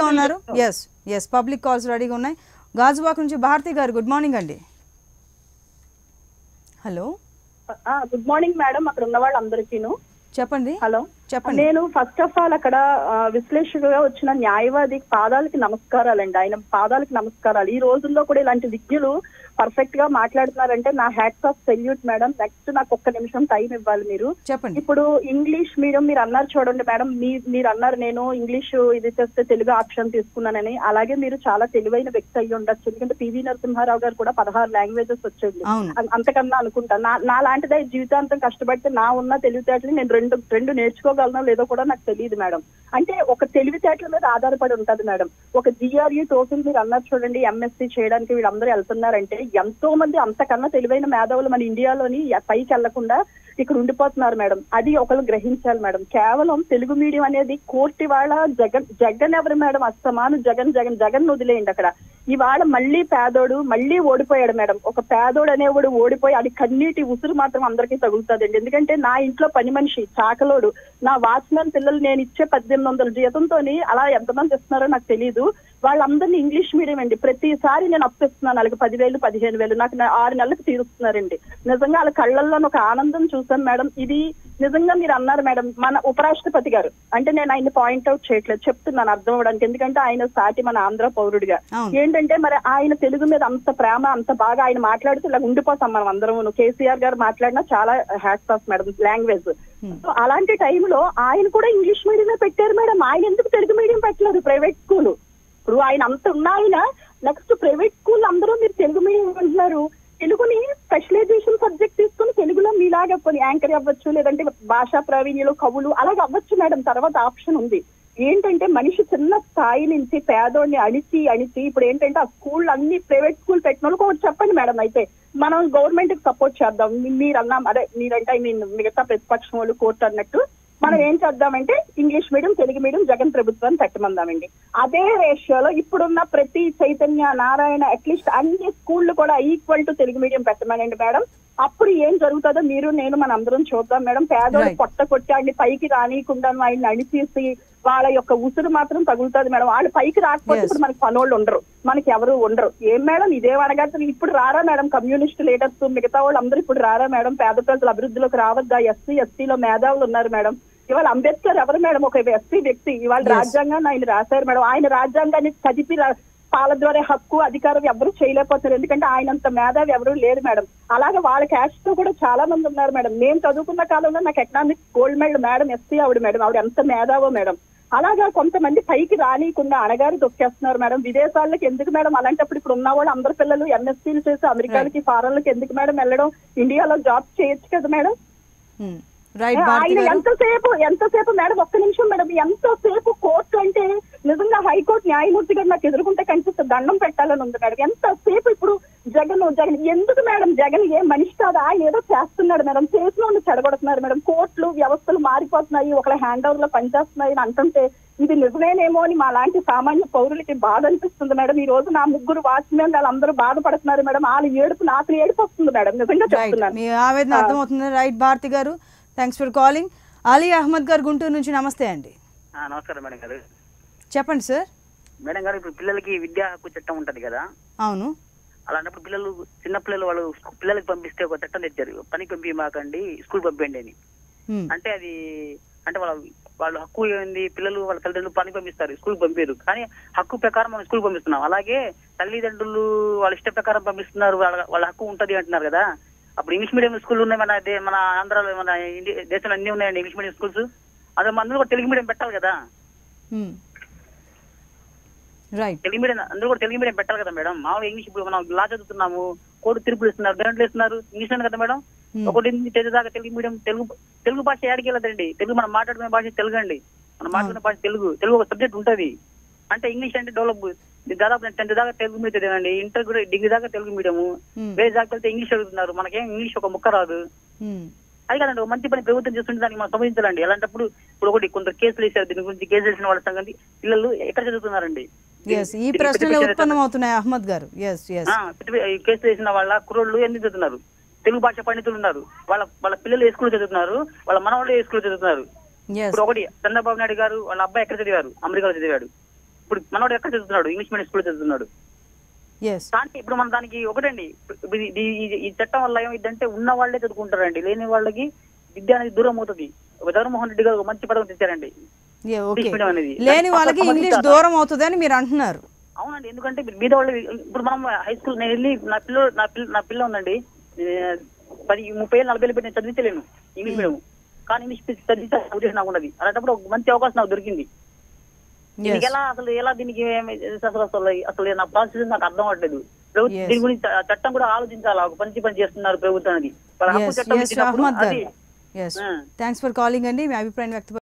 రెడీగా ఉన్నారు yes yes public calls రెడీగా ఉన్నాయి గాజువాక్ నుంచి భారతి గారు గుడ్ మార్నింగ్ అండి హలో గుడ్ మార్నింగ్ మేడం అక్కడ ఉన్న వాళ్ళందరికీను చెప్పండి హలో చెప్పండి. నేను ఫస్ట్ ఆఫ్ ఆల్ అక్కడ ఆ, విశ్లేషకుగా వచ్చిన న్యాయవాది పాదాలకి నమస్కారాలండి ఆయన పాదాలకి నమస్కారాలు ఈ రోజుల్లో కూడా ఇలాంటి విజ్ఞులు పర్ఫెక్ట్ గా మాట్లాడుతున్నారంటే నా hats off salute madam next నాకు ఒక్క నిమిషం టైం ఇవ్వాలి మీరు చెప్పండి ఇప్పుడు ఇంగ్లీష్ మీడియం మీరు అన్నారు చూడండి మేడం మీ మీరు అన్నారు నేను ఇంగ్లీష్ ఇది చేస్తే తెలుగు ఆప్షన్ తీసుకున్నానని అలాగే మీరు చాలా తెలివైన వ్యక్తి అయ్యి ఉండొచ్చు ఎందుకంటే పివి నరసింహారావు గారు కూడా పదహారు లాంగ్వేజెస్ వచ్చేది అవును. అం- అంతకన్నా అనుకుంటా నా నా లాంటిదే జీవితాంతం కష్టపడితే నా ఉన్న తెలివితేటలు నేను రెండు రెండు నేర్చుకోగలనో లేదో కూడా నాకు తెలియదు మేడం అంటే ఒక తెలివితేటల మీద ఆధారపడి ఉంటది మేడం ఒక జిఆర్యూ టోఫిల్ మీరు అన్నారు చూడండి ఎంఎస్సీ చేయడానికి వీళ్ళందరూ వెళ్తున్నారంటే ఎంతో మంది అంతకన్నా తెలివైన మేధావులు మన ఇండియాలోని పైకి వెళ్లకుండా ఇక్కడ ఉండిపోతున్నారు మేడం అది ఒకరు గ్రహించాలి మేడం కేవలం తెలుగు మీడియం అనేది కోర్టు వాళ్ళ జగన్ జగన్ ఎవరు మేడం అస్తమాను జగన్ జగన్ జగన్ వదిలేయండి అక్కడ ఇవాళ మళ్ళీ పేదోడు మళ్ళీ ఓడిపోయాడు మేడం ఒక పేదోడు అనేవాడు ఓడిపోయి అది కన్నీటి ఉసురు మాత్రం అందరికీ తగులుతుందండి ఎందుకంటే నా ఇంట్లో పని మనిషి చాకలోడు నా వాచ్మెన్ పిల్లలు నేను ఇచ్చే పద్దెనిమిది వందల జీతంతో అలా ఎంతమంది ఇస్తున్నారో నాకు తెలియదు వాళ్ళందరినీ ఇంగ్లీష్ మీడియం అండి ప్రతిసారి నేను అప్పిస్తున్నాను వాళ్ళకి పదివేలు పదిహేను వేలు నాకు నా- ఆరు నెలలకు తీరుస్తున్నారండి నిజంగా వాళ్ళ కళ్ళల్లో ఒక ఆనందం చూసాను మేడం ఇది నిజంగా మీరు అన్నారు మేడం మన ఉపరాష్ట్రపతి గారు అంటే నేను ఆయన పాయింట్ అవుట్ చేయట్లేదు చెప్తున్నాను అర్థం అవ్వడానికి ఎందుకంటే ఆయన సాటి మన ఆంధ్ర పౌరుడిగా అవును. ఏంటంటే మరి ఆయన తెలుగు మీద అంత ప్రేమ అంత బాగా ఆయన మాట్లాడుతూ ఇలా ఉండిపోతాం మనం అందరం కేసీఆర్ గారు మాట్లాడినా చాలా hats off madam language so అలాంటి టైంలో ఆయన కూడా ఇంగ్లీష్ మీడియమే పెట్టారు మేడం ఆయన ఎందుకు తెలుగు మీడియం పెట్టలేదు ప్రైవేట్ స్కూల్ ఇప్పుడు ఆయన అంత ఉన్న ఆయన నెక్స్ట్ ప్రైవేట్ స్కూల్ అందరూ మీరు తెలుగు మీడియం అంటున్నారు తెలుగుని స్పెషలైజేషన్ సబ్జెక్ట్ తీసుకుని తెలుగులో మీలాగా పోనీ యాంకర్ అవ్వచ్చు లేదంటే భాషా ప్రావీణ్యులు కవులు అలాగే అవ్వచ్చు మేడం తర్వాత ఆప్షన్ ఉంది ఏంటంటే మనిషి చిన్న స్థాయి నుంచి పేదోడిని అణిచి అణిచి ఇప్పుడు ఏంటంటే ఆ స్కూల్ అన్ని ప్రైవేట్ స్కూల్ పెట్టిన వాళ్ళకి ఒకటి చెప్పండి మేడం అయితే మనం గవర్నమెంట్ కి సపోర్ట్ చేద్దాం మీ- మీరు అన్నాం అదే మీరంటే ఐ మీన్ మిగతా ప్రతిపక్షం వాళ్ళు కోర్టు అన్నట్టు మనం ఏం చేద్దామంటే English medium Telugu medium Jagan ప్రభుత్వాన్ని పెట్టమందామండి అదే రేషియోలో ఇప్పుడున్న ప్రతి చైతన్య నారాయణ అట్లీస్ట్ అన్ని స్కూళ్ళు కూడా ఈక్వల్ టు తెలుగు మీడియం పెట్టమనండి మేడం అప్పుడు ఏం జరుగుతుందో మీరు నేను మన అందరం చూద్దాం మేడం పేదోడు Right. పొట్ట కొట్టి ఆయన్ని పైకి రానియకుండా ఆయన్ని అణిచేసి వాళ్ళ యొక్క ఉసురు మాత్రం తగులుతుంది మేడం వాళ్ళు పైకి రాకపోతే Yes. ఇప్పుడు మనకి పనోళ్ళు ఉండరు మనకి ఎవరు ఉండరు ఏం మేడం ఇదే వనగడుతుంది ఇప్పుడు రారా మేడం కమ్యూనిస్ట్ లీడర్స్ మిగతా వాళ్ళు అందరూ ఇప్పుడు రారా మేడం పేద ప్రజల అభివృద్ధిలోకి రావద్దా ఎస్సీ ఎస్టీలో మేధావులు ఉన్నారు మేడం ఇవాళ అంబేద్కర్ ఎవరు మేడం ఒక ఎస్సీ వ్యక్తి ఇవాళ Yes. రాజ్యాంగాన్ని ఆయన రాశారు మేడం ఆయన రాజ్యాంగాన్ని చదివి రా- పాల ద్వారా హక్కు అధికారం ఎవరు చేయలేకపోతున్నారు ఎందుకంటే ఆయనంత మేధావి ఎవరు లేరు మేడం అలాగే వాళ్ళ క్యాస్ట్ తో కూడా చాలా మంది ఉన్నారు మేడం నేను చదువుకున్న కాలంలో నాకు economics gold medal madam SC ఆవిడ మేడం ఆవిడ ఎంత మేధావో మేడం అలాగా కొంతమంది పైకి రానియకుండా అనగారు తొక్కేస్తున్నారు మేడం విదేశాలకు ఎందుకు మేడం అలాంటప్పుడు ఇప్పుడు ఉన్న వాళ్ళు అందరు పిల్లలు ఎంఎస్సీలు చేసి అమెరికాలకి ఫారెన్లకి ఎందుకు మేడం వెళ్ళడం ఇండియాలో జాబ్ చేయొచ్చు కదా మేడం రైట్ భారతి ఆయన గారు ఎంతసేపు ఎంతసేపు మేడం ఒక్క నిమిషం మేడం ఎంతసేపు కోర్టు అంటే నిజంగా హైకోర్టు న్యాయమూర్తి గారు నాకు ఎదుర్కొంటే కనిపిస్తుంది దండం పెట్టాలని ఉంది మేడం ఎంతసేపు ఇప్పుడు జగన్ జగన్ ఎందుకు మేడం జగన్ ఏ మనిషి కాదు ఆయన ఏదో చేస్తున్నాడు మేడం చేసిన వాళ్ళు చెడగొడుతున్నారు మేడం కోర్టులు వ్యవస్థలు మారిపోతున్నాయి ఒకళ్ళ హ్యాండ్ ఓవర్ లో పనిచేస్తున్నాయి అని అంటుంటే ఇది నిజమేనేమో అని మా లాంటి సామాన్య పౌరులకి బాధ అనిపిస్తుంది మేడం ఈ రోజు నా ముగ్గురు వాచ్మెన్ వాళ్ళందరూ బాధపడుతున్నారు మేడం వాళ్ళ ఏడుపు నాకు ఏడుపు వస్తుంది మేడం నిజంగా రైట్ చెప్తున్నాను మీ ఆవేదన అర్థమవుతుంది రైట్ భారతి గారు thanks for calling Ali Ahmed గారు గుంటూరు నుంచి నమస్తే అండి ఆ, నమస్కారం మేడం గారు చెప్పండి సార్ మేడం గారు ఇప్పుడు పిల్లలకి విద్యా హక్కు చట్టం ఉంటది కదా అవును అలాంటప్పుడు పిల్లలు చిన్న పిల్లలు వాళ్ళు స్కూ- పిల్లలకి పంపిస్తే ఒక చట్టం తెచ్చారు పనికి పంపి మాకండి స్కూల్ పంపించండి అని Hmm. అంటే అది అంటే వాళ్ళ వాళ్ళ హక్కు ఏంది పిల్లలు వాళ్ళ తల్లిదండ్రులు పనికి పంపిస్తారు స్కూల్ పంపారు కానీ హక్కు ప్రకారం మనం స్కూల్ పంపిస్తున్నాం అలాగే తల్లిదండ్రులు వాళ్ళ ఇష్ట ప్రకారం పంపిస్తున్నారు వాళ్ళ వాళ్ళ హక్కు ఉంటది అంటున్నారు కదా అప్పుడు ఇంగ్లీష్ మీడియం స్కూల్ ఉన్నాయి మన దే- మన ఆంధ్రాలో మన ఇండియా దేశంలో అన్ని ఉన్నాయండి ఇంగ్లీష్ మీడియం స్కూల్స్ అదే మన కూడా తెలుగు మీడియం పెట్టాలి కదా రైట్ తెలుగు మీడియం అందరూ కూడా తెలుగు మీడియం పెట్టాలి కదా మేడం మామూలుగా ఇంగ్లీష్ ఇప్పుడు మనం లా చదువుతున్నాము కోర్టు తీర్పులు ఇస్తున్నారు గ్రాంట్లు ఇస్తున్నారు ఇంగ్లీష్ లోనే కదా మేడం Hmm. ఒకటి నుంచి టెన్త్ దాకా తెలుగు మీడియం తెలుగు తెలుగు భాష ఏడికి వెళ్ళదండి తెలుగు మనం మాట్లాడుకునే భాష తెలుగు అండి మనం మాట్లాడుకునే భాష తెలుగు తెలుగు ఒక సబ్జెక్ట్ ఉంటది అంటే ఇంగ్లీష్ అంటే డెవలప్ దాదాపు నేను టెన్త్ దాకా తెలుగు మీడియం చదివానండి ఇంటర్ కూడా డిగ్రీ దాకా తెలుగు మీడియము Hmm. వేరే దాకా వెళ్తే ఇంగ్లీష్ చదువుతున్నారు మనకేం ఇంగ్లీష్ ఒక ముక్క రాదు అది కాదండి ఒక మంచి పని ప్రభుత్వం చేస్తుంటే దానికి మనం సంబంధించాలండి అలాంటప్పుడు ఇప్పుడు ఒకటి కొంత కేసులు వేసారు దీని గురించి కేసు వేసిన వాళ్ళ సంగతి పిల్లలు ఎక్కడ చదువుతున్నారండి ఎస్ ఈ ప్రశ్నలే ఉత్పన్నం అవుతున్నాయి అహ్మద్ గారు ఎస్ ఎస్ ఆ, ప్రతి- ఈ కేసు వేసిన వాళ్ళ కుర్రోళ్ళు ఎందుకు చదువుతున్నారు తెలుగు భాష పండితులు ఉన్నారు వాళ్ళ వాళ్ళ పిల్లలు ఏ స్కూల్ చదువుతున్నారు వాళ్ళ మనవాళ్ళు ఏ స్కూల్ చదువుతున్నారు ఎస్ ఇప్పుడు ఒకటి చంద్రబాబు నాయుడు గారు వాళ్ళ అబ్బాయి ఎక్కడ చదివారు అమెరికాలో చదివాడు ఇప్పుడు మనోడు ఎక్కడ చదువుతున్నాడు ఇంగ్లీష్ మీడియం స్కూల్ చదువుతున్నాడు ఎస్ కానీ ఇప్పుడు మన దానికి ఒకటండి ఇప్పుడు ఇది- ఇది- ఈ- ఈ చట్టం వల్ల ఏమైందంటే ఉన్న వాళ్ళే చదువుకుంటారండి లేని వాళ్ళకి విద్య అనేది దూరం అవుతుంది ఒక జగన్మోహన్ రెడ్డి గారు ఒక మంచి పథకం తెచ్చారండి ఓకే ఇంగ్లీష్ మీడియం అనేది లేని దాన్ని వాళ్ళకి పక్కన ఇంగ్లీష్ పట్టించాలా? దూరం అవుతుంది అని మీరు అంటున్నారు అవునండి ఎందుకంటే మీద వాళ్ళు ఇప్పుడు మనం హై స్కూల్ నేను వెళ్ళి నా పిల్ల నా పిల్ల నా పిల్ల ఉందండి ఏ, పది ముప్పై ఏళ్ళు నలభై ఏళ్ళు పెట్టి నేను చదివించలేను ఇంగ్లీష్ మీడియం కానీ ఇంగ్లీష్ చదివించే ఉద్దేశం నాకు ఉన్నది అలాంటప్పుడు ఒక మంచి అవకాశం నాకు దొరికింది దీనికి Yes. ఎలా అసలు ఎలా దీనికి ఏమి- అసలు అసలు అసలు నా ప్రాసెస్ నాకు అర్థం అవ్వట్లేదు ప్రభుత్వం Yes. దీని గురించి చ- చట్టం కూడా ఆలోచించాలి ఒక మంచి పని చేస్తున్నారు ప్రభుత్వం అనేది వాళ్ళ హక్కు ఎస్ చట్టం ఎస్ ఇచ్చినప్పుడు అహ్మద్ గారు అది ఎస్ ఆ. థ్యాంక్స్ ఫర్ కాలింగ్ అండి మీ అభిప్రాయం వ్యక్తం